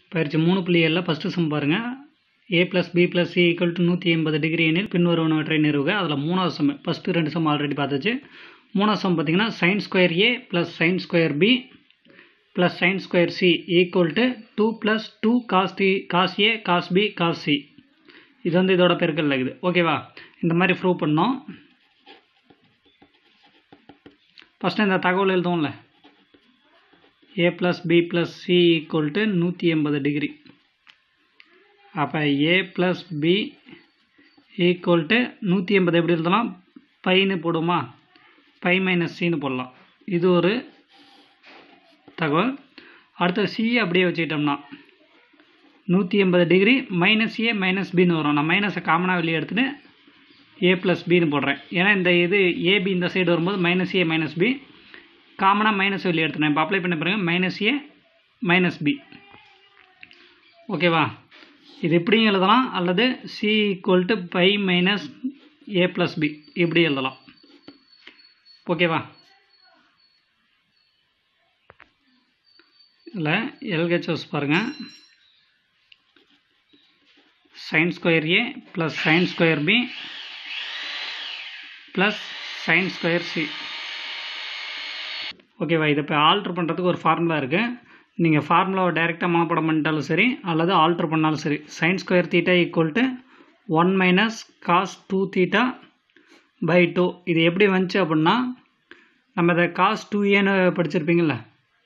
பயிற்சி மூணு புள்ளி ஏழில் ஃபஸ்ட்டு சம் பாருங்கள் A plus B plus C equal to நூற்றி எண்பது டிகிரி எனில் பின்வருவனவற்றை நிறுவுக அதில் மூணாவது சம் ஃபஸ்ட்டு ரெண்டு சம் ஆல்ரெடி பார்த்துச்சு மூணாவது சம் பார்த்தீங்கன்னா sine square A plus sine square B plus sine square C equal to two plus two cos D cos A cos B cos C இது வந்து இதோட பெருக்கல் இருக்குது ஓகேவா இந்த மாதிரி ப்ரூவ் பண்ணோம் ஃபஸ்ட்டு இந்த தகவல் எழுதுவோம்ல A plus B plus C equal to நூற்றி எண்பது டிகிரி அப்போ A plus B equal to நூற்றி எண்பது எப்படி எழுதலாம் பைன்னு போடுமா பை மைனஸ் சின்னு போடலாம் இது ஒரு தகவல் அடுத்து சி அப்படியே வச்சுக்கிட்டோம்னா நூற்றி எண்பது டிகிரி மைனஸ் ஏ மைனஸ் பின்னு வரும் நான் மைனஸை காமனாக வெளியே எடுத்துகிட்டு ஏ ப்ளஸ் பின்னு போடுறேன் ஏன்னா இந்த இது ஏபி இந்த சைடு வரும்போது மைனஸ் ஏ மைனஸ் பி காமனாக மைனஸ் வெளியே எடுத்துனேன் இப்போ அப்ளை பண்ண பிறகு மைனஸ் ஏ மைனஸ் பி ஓகேவா இது இப்படியும் எழுதலாம் அல்லது C equal to pi minus A plus B இப்படி எழுதலாம் ஓகேவா இதில் எல்ஹெச்எஸ் பாருங்கள் sine square A plus sine square B plus sine square C ஓகேவா இதை இப்போ ஆல்ட்ரு பண்ணுறதுக்கு ஒரு ஃபார்முலா இருக்குது நீங்கள் ஃபார்முலாவை டைரெக்டாக மனப்படம் பண்ணிட்டாலும் சரி அல்லது ஆல்ட்ரு பண்ணாலும் சரி sine square theta equal to one minus cos two theta by two இது எப்படி வந்துச்சு அப்படின்னா நம்ம இதை காஸ் டூ ஏன்னு படிச்சிருப்பீங்கள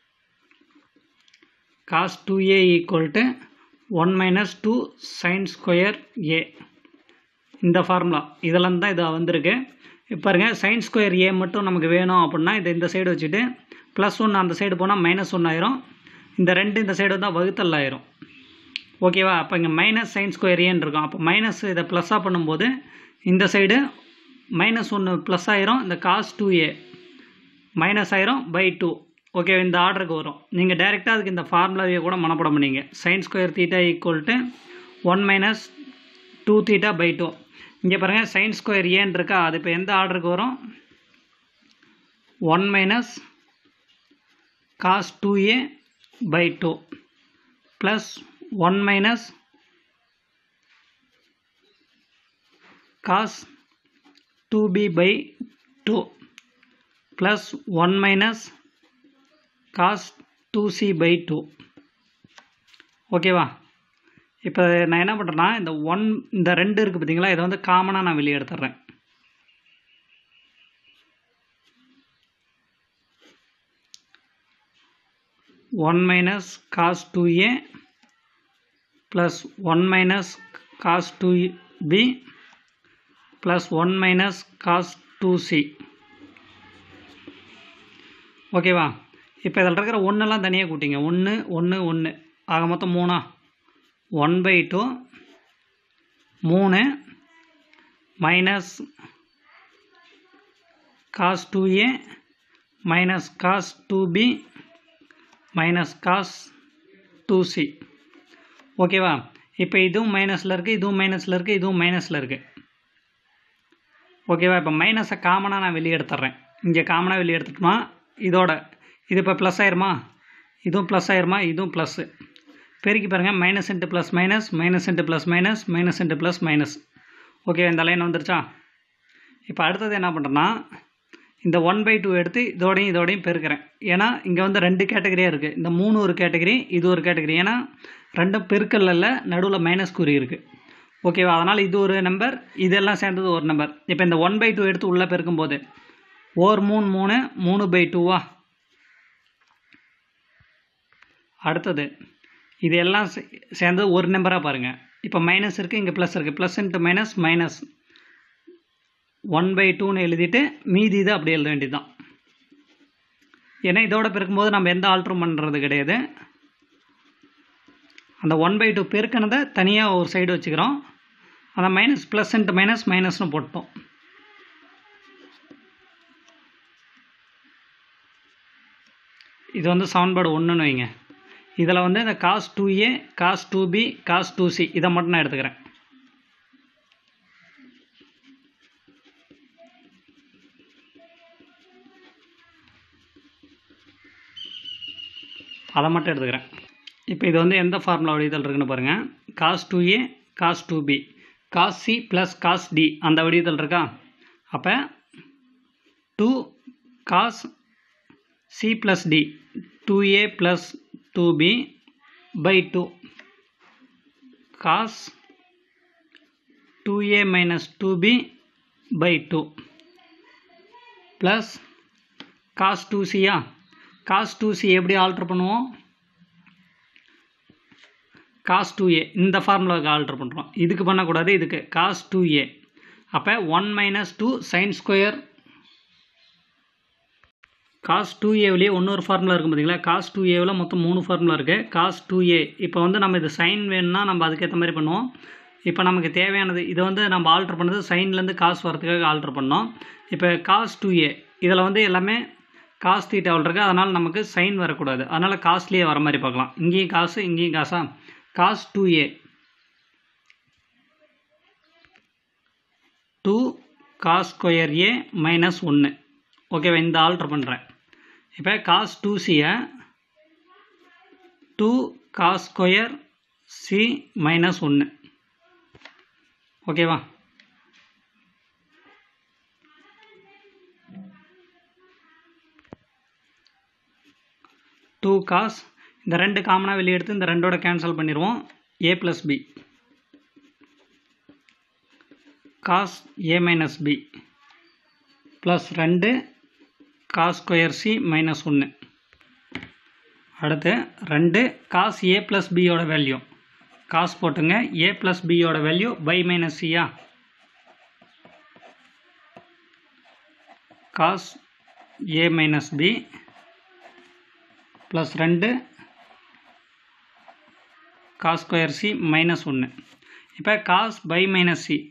cos two A equal to one minus two sine square A இந்த ஃபார்முலா இதெல்லாம் தான் இது வந்திருக்கு இப்போ பாருங்கள் சைன் ஸ்கொயர் ஏ மட்டும் நமக்கு வேணும் அப்படின்னா இதை இந்த சைடு வச்சுட்டு ப்ளஸ் ஒன்று அந்த சைடு போனால் மைனஸ் ஒன்று ஆயிரும் இந்த ரெண்டு இந்த சைடு வந்தால் வகுத்தல் ஆயிரும் ஓகேவா அப்போ இங்கே மைனஸ் சைன் ஸ்கொயர் ஏன்னு இருக்கும் அப்போ மைனஸ் இதை ப்ளஸ்ஸாக பண்ணும்போது இந்த சைடு மைனஸ் ஒன்று ப்ளஸ் ஆயிரும் இந்த காஸ் டூ ஏ மைனஸ் ஆயிரும் பை டூ ஓகே இந்த ஆர்டருக்கு வரும் நீங்கள் டைரெக்டாக அதுக்கு இந்த ஃபார்முலாவையே கூட மனப்படம் பண்ணீங்க sine square theta equal to one minus two theta by two இங்கே பாருங்கள் சைன் ஸ்கொயர் ஏன்னு இருக்கா அது இப்போ எந்த ஆர்டருக்கு வரும் one minus cos two A by two plus one minus cos two B by two plus one minus cos two C by two ஓகேவா இப்போ நான் என்ன பண்ணுறேன்னா இந்த ஒன் இந்த ரெண்டு இருக்குது பார்த்தீங்களா இதை வந்து காமனாக நான் வெளியே எடுத்துட்றேன் one minus cos two A plus one minus cos two B plus one minus cos two C ஓகேவா இப்போ இதில் இருக்கிற ஒன்றெல்லாம் தனியாக கூட்டிங்க ஒன்று ஒன்று ஒன்று ஆக மொத்தம் மூணா ஒன் பை டூ மூணு minus cos two A minus cos two B minus cos two C ஓகேவா இப்போ இதுவும் மைனஸில் இருக்குது இதுவும் மைனஸில் இருக்குது இதுவும் மைனஸில் இருக்குது ஓகேவா இப்போ மைனஸை காமனாக நான் வெளியே எடுத்துட்றேன் இங்கே காமனாக வெளியே எடுத்துட்டோமா இதோட இது இப்போ ப்ளஸ் ஆயிருமா இதுவும் ப்ளஸ் ஆயிருமா இதுவும் ப்ளஸ்ஸு பெருக்கி பாருங்கள் minus into plus minus minus into plus minus minus into plus minus okay இந்த லைன் வந்துருச்சா இப்போ அடுத்தது என்ன பண்ணுறேன்னா இந்த ஒன் பை டூ எடுத்து இதோடையும் இதோடையும் பெருக்கிறேன் ஏன்னா இங்கே வந்து ரெண்டு கேட்டகரியாக இருக்குது இந்த மூணு ஒரு கேட்டகரி இது ஒரு கேட்டகரி ஏன்னா ரெண்டும் பெருக்கல் இல்லை நடுவில் மைனஸ் குறி இருக்குது ஓகேவா அதனால் இது ஒரு நம்பர் இதெல்லாம் சேர்ந்தது ஒரு நம்பர் இப்போ இந்த ஒன் பை டூ எடுத்து உள்ளே பெருக்கும்போது ஓர் மூணு மூணு மூணு பை டூவா அடுத்தது இது எல்லாம் சேர்ந்து ஒரு நம்பராக பாருங்கள் இப்போ மைனஸ் இருக்குது இங்கே ப்ளஸ் இருக்குது plus into minus minus one by டூன்னு எழுதிட்டு மீதி இதை அப்படி எழுத வேண்டியது தான் ஏன்னா இதோட பெருக்கும்போது நம்ம எந்த ஆல்ட்ரும் பண்ணுறது கிடையாது அந்த ஒன் பை டூ பெருக்கினதை தனியாக ஒரு சைடு வச்சுக்கிறோம் அந்த மைனஸ் ப்ளஸ் இன்ட்டு மைனஸ் மைனஸ்னு போட்டோம் இது வந்து சவுன்பாடு ஒன்றுன்னு வைங்க இதில் வந்து இந்த cos two A cos two B cos two C இதை மட்டும் நான் எடுத்துக்கிறேன் அதை மட்டும் எடுத்துக்கிறேன் இப்போ இது வந்து எந்த ஃபார்முலா வடிவத்தில் இருக்குன்னு பாருங்கள் cos two A cos two B cos C plus cos D அந்த வடிவத்தில் இருக்கா அப்போ two cos C plus D two A plus two B by two cos two A minus two B by two plus cos two சியா cos two C எப்படி alter பண்ணுவோம் cos two A இந்த ஃபார்முலாவுக்கு alter பண்ணுறோம் இதுக்கு பண்ணக்கூடாது இதுக்கு cos two A அப்போ one minus two sine square cos two ஏவிலேயே இன்னொரு ஃபார்முலா இருக்கும் பார்த்தீங்களா காஸ் டூ ஏவில் மொத்தம் மூணு ஃபார்முலா இருக்குது காஸ் டூ ஏ இப்போ வந்து நம்ம இது சைன் வேணும்னா நம்ம அதுக்கேற்ற மாதிரி பண்ணுவோம் இப்போ நமக்கு தேவையானது இதை வந்து நம்ம ஆல்ட்ரு பண்ணது சைன்லேருந்து காசு வரதுக்காக ஆல்ட்ரு பண்ணோம் இப்போ காஸ் டூ ஏ இதில் வந்து எல்லாமே காஸ் தீட்டாவில் இருக்குது அதனால் நமக்கு சைன் வரக்கூடாது அதனால் காஸ்ட்லியே வர மாதிரி பார்க்கலாம் இங்கேயும் காசு இங்கேயும் காசா cos two A two cos square A minus ஒன்று ஓகேவா இந்த ஆல்ட்ரு பண்ணுறேன் இப்போ காஸ் டூ சியை two cos square C minus ஒன்று ஓகேவா டூ காஸ் இந்த ரெண்டு காமனாக வெளியே எடுத்து இந்த ரெண்டோட கேன்சல் பண்ணிடுவோம் A plus B cos A minus B plus ரெண்டு காஸ் ஸ்கொயர் சி மைனஸ் ஒன்று அடுத்து ரெண்டு காஸ் ஏ ப்ளஸ் பியோட வேல்யூ காஸ் போட்டுங்க ஏ ப்ளஸ் பியோட வேல்யூ பை மைனஸ் சியா cos A minus B plus ரெண்டு காஸ் ஸ்கொயர் சி மைனஸ் ஒன்று இப்போ cos pi minus C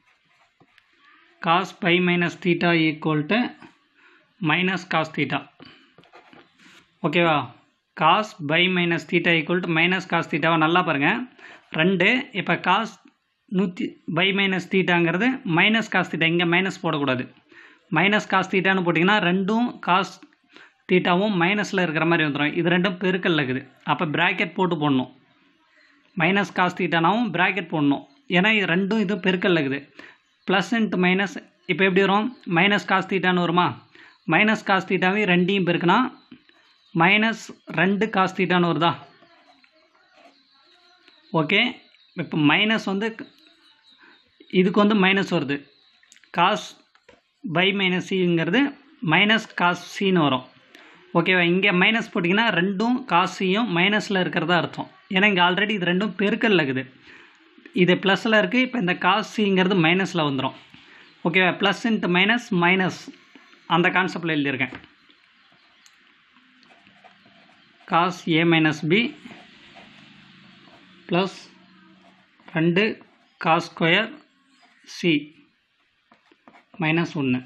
cos pi minus theta equal to minus cos theta ஓகேவா cos pi minus theta equal to minus cos தீட்டாவை நல்லா பாருங்கள் ரெண்டு இப்போ காஸ் நூற்றி பை மைனஸ் தீட்டாங்கிறது மைனஸ் காஸ் தீட்டா இங்கே மைனஸ் போடக்கூடாது மைனஸ் காஸ் தீட்டான்னு போட்டிங்கன்னா ரெண்டும் காஸ் தீட்டாவும் மைனஸில் இருக்கிற மாதிரி வந்துடும் இது ரெண்டும் பெருக்கல்ல இருக்குது அப்போ ப்ராக்கெட் போட்டு போடணும் மைனஸ் காஸ் தீட்டானாவும் ப்ராக்கெட் போடணும் ஏன்னா இது ரெண்டும் இது பெருக்கல்ல இருக்குது ப்ளஸ் இன்ட்டு மைனஸ் இப்போ எப்படி வரும் மைனஸ் காஸ் தீட்டான்னு வருமா மைனஸ் காஸ் தீட்டாவையும் ரெண்டையும் பெருக்குனா மைனஸ் ரெண்டு காஸ் தீட்டான்னு வருதா ஓகே இப்போ மைனஸ் வந்து இதுக்கு வந்து மைனஸ் வருது காஸ் பை மைனஸ் சிங்கிறது மைனஸ் காஸ் சின்னு வரும் ஓகேவா இங்கே மைனஸ் போட்டிங்கன்னா ரெண்டும் காசியும் மைனஸில் இருக்கிறதா அர்த்தம் ஏன்னா இங்கே ஆல்ரெடி இது ரெண்டும் பெருக்கல்ல இருக்குது இது ப்ளஸில் இருக்குது இப்போ இந்த காசிங்கிறது மைனஸில் வந்துடும் ஓகேவா ப்ளஸ் இன்ட்டு மைனஸ் மைனஸ் அந்த கான்செப்டில் எழுதியிருக்கேன் cos A minus B plus ரெண்டு காஸ் ஸ்கொயர் சி மைனஸ் ஒன்று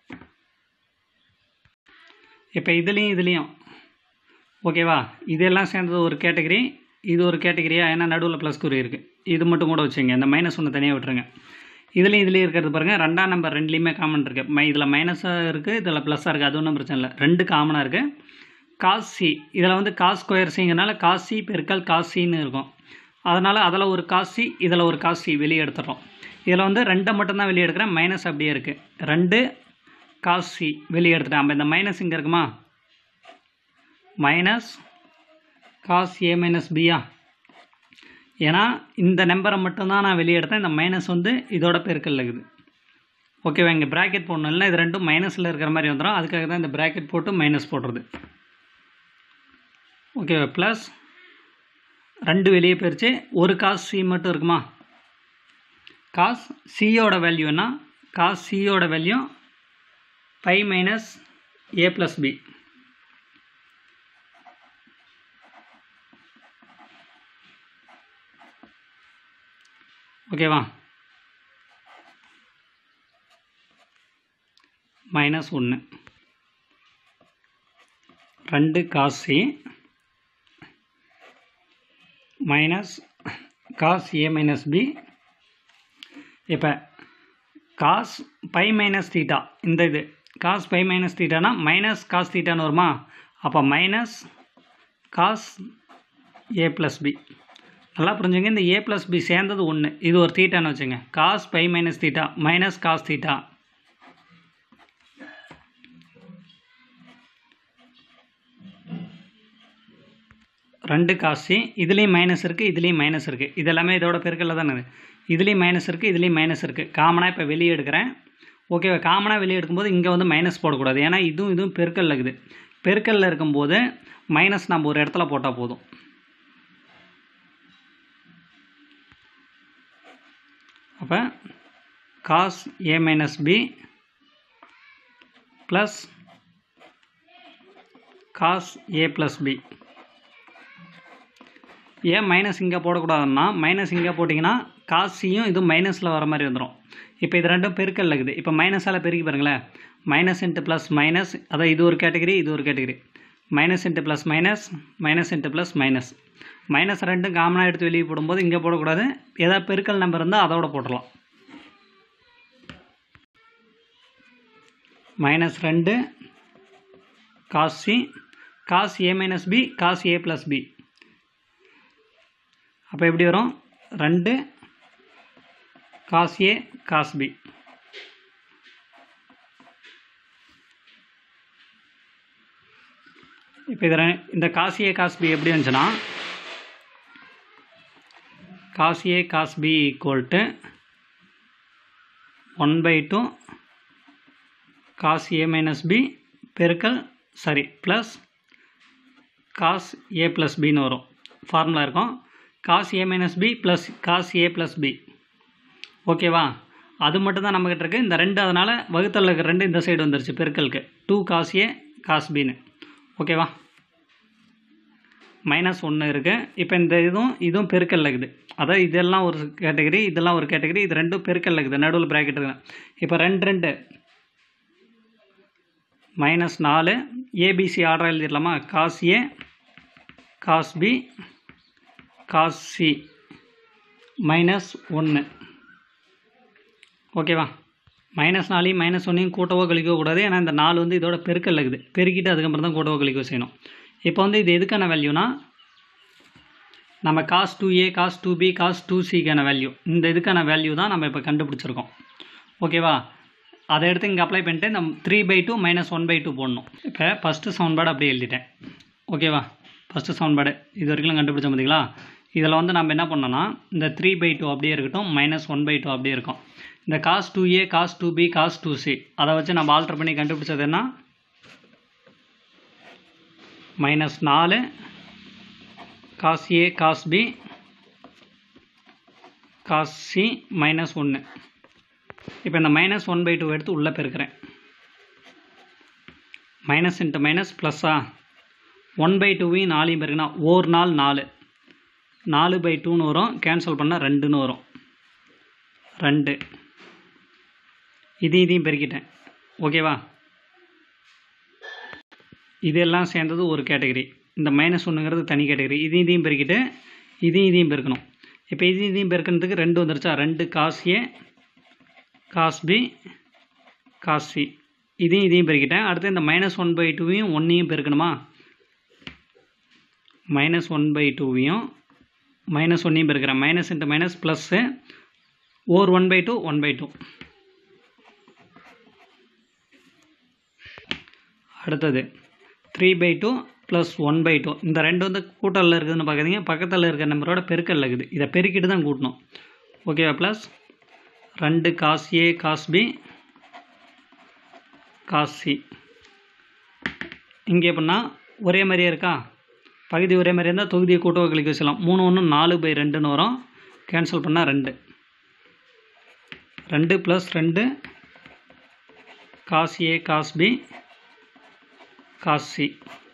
இப்போ இதுலேயும் இதுலேயும் ஓகேவா இதெல்லாம் சேர்ந்தது ஒரு கேட்டகரி இது ஒரு கேட்டகரியா ஏன்னா நடுவில் ப்ளஸ் குறி இருக்குது இது மட்டும் கூட வச்சுங்க இந்த மைனஸ் ஒன்று தனியாக விட்டுருங்க இதுலேயும் இதுலேயும் இருக்கிறது பாருங்கள் ரெண்டாம் நம்பர் ரெண்டுலேயுமே காமன் இருக்குது மை இதில் மைனஸாக இருக்குது இதில் ப்ளஸ்ஸாக இருக்குது அது ஒன்றும் பிரச்சனை இல்லை ரெண்டு காமனாக இருக்குது காஸ் சி இதில் வந்து காஸ் ஸ்கொயர் சிங்கிறனால காஸ் சி பெருக்கல் காஸ் சின்னு இருக்கும் அதனால் அதில் ஒரு காஸ் சி இதில் ஒரு காஸ் சி வெளியே எடுத்துடுறோம் இதில் வந்து ரெண்டை மட்டும்தான் வெளியே எடுக்கிறேன் மைனஸ் அப்படியே இருக்குது ரெண்டு காஸ் சி வெளியே எடுத்துட்டேன் அப்போ இந்த மைனஸ் இங்கே இருக்குமா மைனஸ் காஸ் ஏ மைனஸ் பியா ஏன்னா இந்த நம்பரை மட்டும்தான் நான் வெளியே எடுத்தேன் இந்த மைனஸ் வந்து இதோட பெருக்கல் இருக்குது ஓகேவா இங்கே ப்ராக்கெட் போடணும் இல்லை இது ரெண்டும் மைனஸில் இருக்கிற மாதிரி வந்துடும் அதுக்காக தான் இந்த ப்ராக்கெட் போட்டு மைனஸ் போடுறது ஓகேவா ப்ளஸ் ரெண்டு வெளியே போயிடுச்சு ஒரு காஸ் சி மட்டும் இருக்குமா காஸ் சியோட வேல்யூனா காஸ் சியோட value pi minus A plus B ஓகேவா மைனஸ் ஒன்று ரெண்டு cos C minus cos A minus B இப்போ காஸ் பை மைனஸ் தீட்டா இந்த இது காஸ் பை மைனஸ் தீட்டானா மைனஸ் காஸ் தீட்டான்னு வருமா அப்போ minus cos A plus B நல்லா புரிஞ்சுங்க இந்த ஏ ப்ளஸ் பி சேர்ந்தது ஒன்று இது ஒரு தீட்டான்னு வச்சுங்க cos pi minus theta minus cos theta ரெண்டு காசி இதுலேயும் மைனஸ் இருக்குது இதுலேயும் மைனஸ் இருக்குது இது எல்லாமே இதோட பெருக்கல்ல தானே இருக்குது இதுலேயும் மைனஸ் இருக்குது இதுலேயும் மைனஸ் இருக்குது காமனாக இப்போ வெளியே எடுக்கிறேன் ஓகேவா காமனாக வெளியே எடுக்கும்போது இங்கே வந்து மைனஸ் போடக்கூடாது ஏன்னா இதுவும் இதுவும் பெருக்கல்ல இருக்குது பெருக்கல்ல இருக்கும்போது மைனஸ் நம்ம ஒரு இடத்துல போட்டால் போதும் அப்போ cos A minus B plus cos A plus B ஏன் மைனஸ் இங்கே போடக்கூடாதுன்னா மைனஸ் இங்கே போட்டிங்கன்னா காசியும் இது மைனஸில் வர மாதிரி வந்துடும் இப்போ இது ரெண்டும் பெருக்கல் இருக்குது இப்போ மைனஸால் பெருக்கி பாருங்களேன் மைனஸ் இன்ட்டு ப்ளஸ் மைனஸ் அதான் இது ஒரு கேட்டகரி இது ஒரு category minus into plus minus minus into plus minus minus ரெண்டும் காமனாக எடுத்து வெளியே போடும்போது இங்கே போடக்கூடாது ஏதாவது பெருக்கல் நம்பர் இருந்தால் அதோட போட்டுடலாம் மைனஸ் ரெண்டு cos C cos A minus B cos A plus B அப்போ எப்படி வரும் ரெண்டு காஸ் ஏ காஸ் பி இப்போ இதில் இந்த காஸ் ஏ காஸ் பி எப்படி வந்துச்சுன்னா cos A cos B equal to one by two cos A minus B பெருக்கல் sorry plus cos A plus பின்னு வரும் ஃபார்முலா இருக்கும் cos A minus B plus cos A plus B ஓகேவா அது மட்டும் தான் நம்மக்கிட்ட இருக்குது இந்த ரெண்டு அதனால் வகுத்தல் இருக்கிற ரெண்டு இந்த சைடு வந்துருச்சு பெருக்கலுக்கு டூ காஸ் ஏ காஸ் பின்னு ஓகேவா மைனஸ் ஒன்று இருக்குது இப்போ இந்த இதுவும் இதுவும் பெருக்கல் இருக்குது அதான் இதெல்லாம் ஒரு கேட்டகரி இதெல்லாம் ஒரு கேட்டகரி இது ரெண்டும் பெருக்கல் இருக்குது நடுவில் ப்ராக்கெட் இருக்கு இப்போ ரெண்டு ரெண்டு மைனஸ் நாலு ஏபிசி ஆர்டர் எழுதிடலாமா cos A cos B cos C minus ஒன்று ஓகேவா மைனஸ் நாலையும் மைனஸ் ஒன்றையும் கூட்டவோ கழிக்கவோ கூடாது ஏன்னா இந்த நாலு வந்து இதோட பெருக்கல் இருக்குது பெருக்கிட்டு அதுக்கப்புறம் தான் கூட்டவோ கழிக்கவோ செய்யணும் இப்போ வந்து இது எதுக்கான வேல்யூனா நம்ம cos two A cos two B cos two சிக்கான வேல்யூ இந்த இதுக்கான வேல்யூ தான் நம்ம இப்போ கண்டுபிடிச்சிருக்கோம் ஓகேவா அதை எடுத்து இங்கே அப்ளை பண்ணிட்டு நம்ம three by two minus one by two போடணும் இப்போ ஃபஸ்ட்டு சவுண்ட்பாடு அப்படியே எழுதிட்டேன் ஓகேவா ஃபஸ்ட்டு சவுண்ட்பாடு இது வரைக்கும் கண்டுபிடிச்சோம் பார்த்தீங்களா இதில் வந்து நம்ம என்ன பண்ணோன்னா இந்த த்ரீ பை டூ அப்படியே இருக்கட்டும் மைனஸ் ஒன் பை டூ அப்படியே இருக்கும் இந்த cos two A cos two B cos two C அதை வச்சு நம்ம ஆல்ட்ரு பண்ணி கண்டுபிடிச்சது என்ன மைனஸ் நாலு cos A cos B cos C minus ஒன்று இப்போ இந்த மைனஸ் ஒன் பை டூ எடுத்து உள்ளே பெருக்கிறேன் மைனஸ் இன்ட்டு மைனஸ் ப்ளஸ்ஸா ஒன் பை டூவையும் நாலையும் பெருக்கினா ஒரு நாள் நாலு நாலு பை டூன்னு வரும் கேன்சல் பண்ணால் ரெண்டுன்னு வரும் ரெண்டு இது இதையும் பெருக்கிட்டேன் ஓகேவா இதெல்லாம் சேர்ந்தது ஒரு கேட்டகரி இந்த மைனஸ் ஒன்றுங்கிறது தனி கேட்டகரி இதையும் இதையும் பெருக்கிட்டு இதையும் இதையும் பெருக்கணும் இப்போ இதையும் இதையும் பெருக்கிறதுக்கு ரெண்டு வந்துருச்சா ரெண்டு cos A cos B cos C இதையும் இதையும் பெருக்கிட்டேன் அடுத்து இந்த மைனஸ் ஒன் பை டூவையும் ஒன்றையும் பெருக்கணுமா மைனஸ் ஒன் பை டூவையும் மைனஸ் ஒன்றையும் பெருக்கிறேன் minus into minus plus or one by two one by two அடுத்தது three by two plus one by two இந்த ரெண்டு வந்து கூட்டலில் இருக்குதுன்னு பார்க்குறீங்க பக்கத்தில் இருக்கிற நம்பரோட பெருக்கல் இருக்குது இதை பெருக்கிட்டு தான் கூட்டணும் ஓகேவா ப்ளஸ் ரெண்டு cos A cos B cos C இங்கே எப்படின்னா ஒரே மாதிரியே இருக்கா பகுதி ஒரே மாதிரி இருந்தால் தொகுதியை கூட்டவோ கழிக்க வச்சலாம் மூணு ஒன்று நாலு பை ரெண்டுன்னு வரும் கேன்சல் பண்ணால் ரெண்டு ரெண்டு ப்ளஸ் ரெண்டு cos A cos B cos C